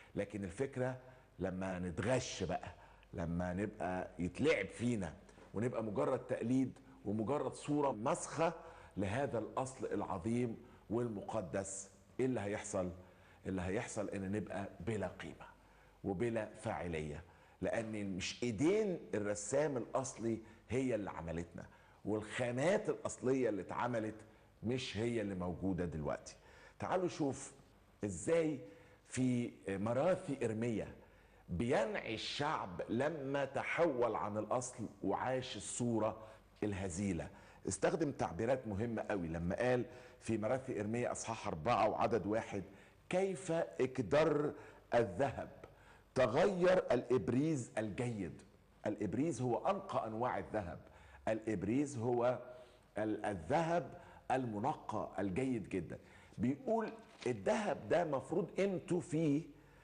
لكن الفكره لما نتغش بقى لما نبقى يتلعب فينا ونبقى مجرد تقليد ومجرد صوره مسخه لهذا الاصل العظيم والمقدس ايه اللي هيحصل اللي هيحصل ان نبقى بلا قيمه وبلا فاعليه لان مش ايدين الرسام الاصلي هي اللي عملتنا والخامات الاصليه اللي اتعملت مش هي اللي موجوده دلوقتي تعالوا شوف ازاي في مراثي ارميه بينعي الشعب لما تحول عن الاصل وعاش الصوره الهزيله استخدم تعبيرات مهمه قوي لما قال في مراثي ارميه اصحاح اربعه وعدد واحد كيف اكدر الذهب تغير الابريز الجيد الابريز هو انقى انواع الذهب الابريز هو ال- الذهب المنقى الجيد جدا بيقول الذهب ده مفروض قيمته فيه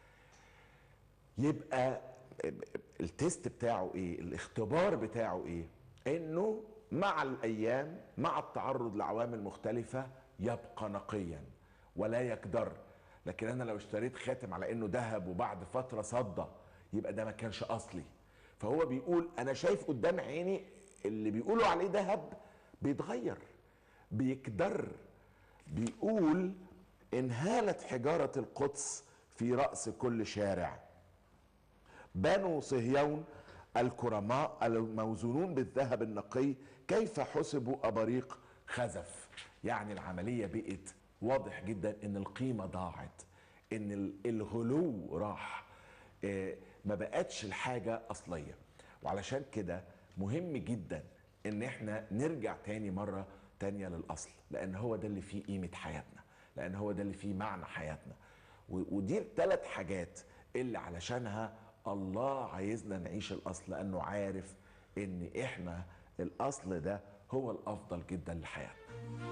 يبقى التيست بتاعه ايه الاختبار بتاعه ايه انه مع الايام مع التعرض لعوامل مختلفه يبقى نقيا ولا يكدر لكن انا لو اشتريت خاتم على انه ذهب وبعد فتره صدى يبقى ده ما كانش اصلي فهو بيقول انا شايف قدام عيني اللي بيقولوا عليه ذهب بيتغير بيكدر بيقول انهالت حجاره القدس في راس كل شارع بنو صهيون الكرماء الموزونون بالذهب النقي كيف حسبوا أباريق خزف يعني العملية بقت واضح جدا ان القيمة ضاعت ان ال- الغلو راح آه، ما بقتش الحاجة أصلية وعلشان كده مهم جدا ان احنا نرجع تاني مرة تانية للأصل لأن هو ده اللي فيه قيمة حياتنا لأن هو ده اللي فيه معنى حياتنا و- ودي الثلاث حاجات اللي علشانها الله عايزنا نعيش الاصل لانه عارف ان احنا الاصل ده هو الافضل جدا لحياتنا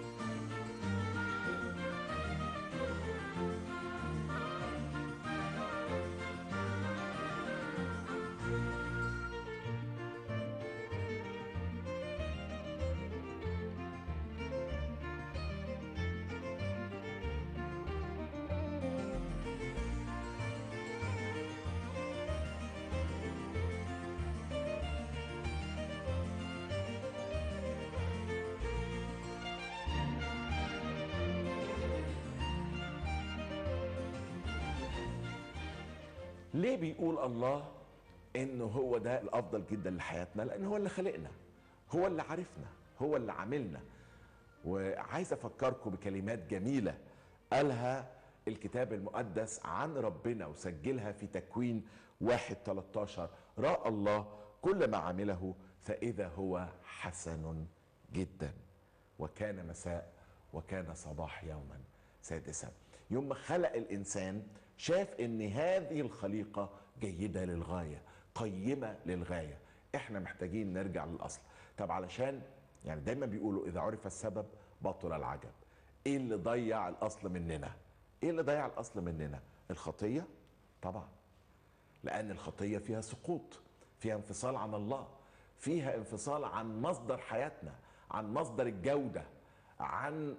ليه بيقول الله انه هو ده الافضل جدا لحياتنا لان هو اللي خلقنا هو اللي عرفنا هو اللي عاملنا وعايز افكركم بكلمات جميله قالها الكتاب المقدس عن ربنا وسجلها في تكوين واحد 13 راى الله كل ما عمله فاذا هو حسن جدا وكان مساء وكان صباح يوما سادسا يوم ما خلق الانسان شاف ان هذه الخليقه جيده للغايه قيمه للغايه احنا محتاجين نرجع للاصل طب علشان يعني دايما بيقولوا اذا عرف السبب بطل العجب ايه اللي ضيع الاصل مننا ايه اللي ضيع الاصل مننا الخطيه طبعا لان الخطيه فيها سقوط فيها انفصال عن الله فيها انفصال عن مصدر حياتنا عن مصدر الجوده عن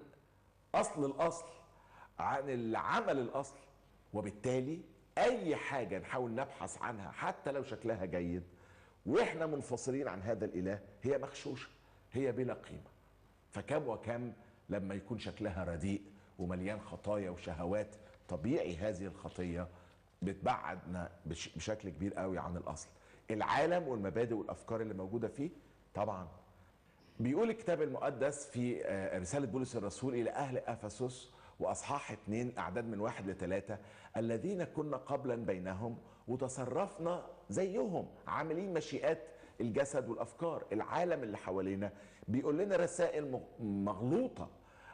اصل الاصل عن العمل الاصل وبالتالي اي حاجه نحاول نبحث عنها حتى لو شكلها جيد واحنا منفصلين عن هذا الاله هي مغشوشه هي بلا قيمه فكم وكم لما يكون شكلها رديء ومليان خطايا وشهوات طبيعي هذه الخطيه بتبعدنا بش- بشكل كبير قوي عن الاصل العالم والمبادئ والافكار اللي موجوده فيه طبعا بيقول الكتاب المقدس في آه، رسالة بولس الرسول إلى أهل أفسس وأصحاح اتنين أعداد من واحد لثلاثة الذين كنا قبلا بينهم وتصرفنا زيهم عاملين مشيئات الجسد والأفكار العالم اللي حوالينا بيقول لنا رسائل مغ- مغلوطة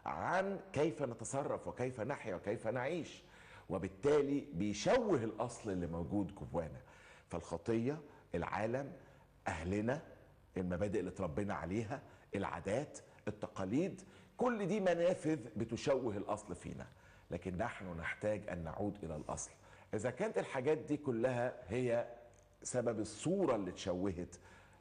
عن كيف نتصرف وكيف نحيا وكيف نعيش وبالتالي بيشوه الأصل اللي موجود جوانا فالخطية العالم أهلنا المبادئ اللي اتربينا عليها العادات التقاليد كل دي منافذ بتشوه الاصل فينا لكن نحن نحتاج ان نعود الى الاصل اذا كانت الحاجات دي كلها هي سبب الصوره اللي اتشوهت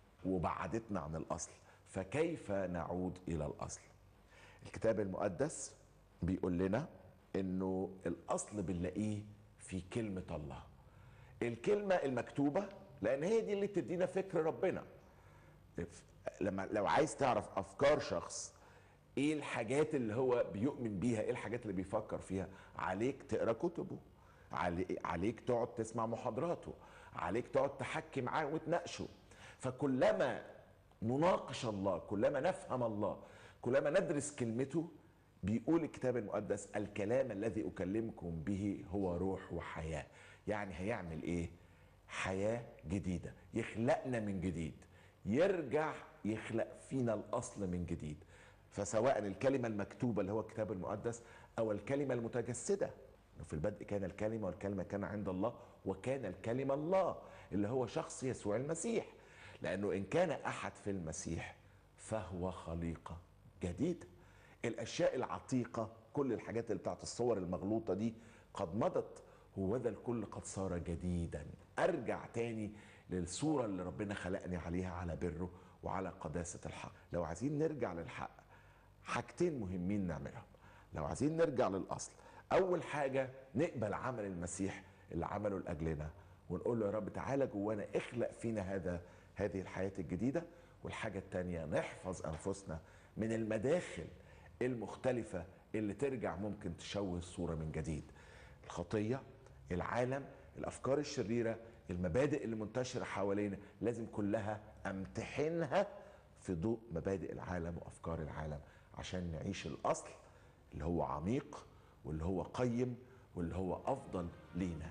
وبعدتنا عن الاصل فكيف نعود الى الاصل الكتاب المقدس بيقول لنا انه الاصل بنلاقيه في كلمه الله الكلمه المكتوبه لان هي دي اللي بتدينا فكر ربنا لما لو عايز تعرف افكار شخص ايه الحاجات اللي هو بيؤمن بيها ايه الحاجات اللي بيفكر فيها عليك تقرا كتبه علي- عليك تقعد تسمع محاضراته عليك تقعد تحكي معاه وتناقشه فكلما نناقش الله كلما نفهم الله كلما ندرس كلمته بيقول الكتاب المقدس الكلام الذي اكلمكم به هو روح وحياه يعني هيعمل ايه حياه جديده يخلقنا من جديد يرجع يخلق فينا الاصل من جديد فسواء الكلمه المكتوبه اللي هو الكتاب المقدس او الكلمه المتجسده في البدء كان الكلمه والكلمه كان عند الله وكان الكلمه الله اللي هو شخص يسوع المسيح لانه ان كان احد في المسيح فهو خليقه جديده الاشياء العتيقه كل الحاجات اللي بتاعت الصور المغلوطه دي قد مضت وذا الكل قد صار جديدا ارجع تاني للصوره اللي ربنا خلقني عليها على بره وعلى قداسه الحق لو عايزين نرجع للحق حاجتين مهمين نعملهم لو عايزين نرجع للاصل اول حاجه نقبل عمل المسيح اللي عمله لاجلنا ونقول له يا رب تعالى جوانا اخلق فينا هذا هذه الحياه الجديده والحاجه الثانيه نحفظ انفسنا من المداخل المختلفه اللي ترجع ممكن تشوه الصوره من جديد الخطيه العالم الافكار الشريره المبادئ اللي منتشره حوالينا لازم كلها امتحنها في ضوء مبادئ العالم وافكار العالم عشان نعيش الاصل اللي هو عميق واللي هو قيم واللي هو افضل لينا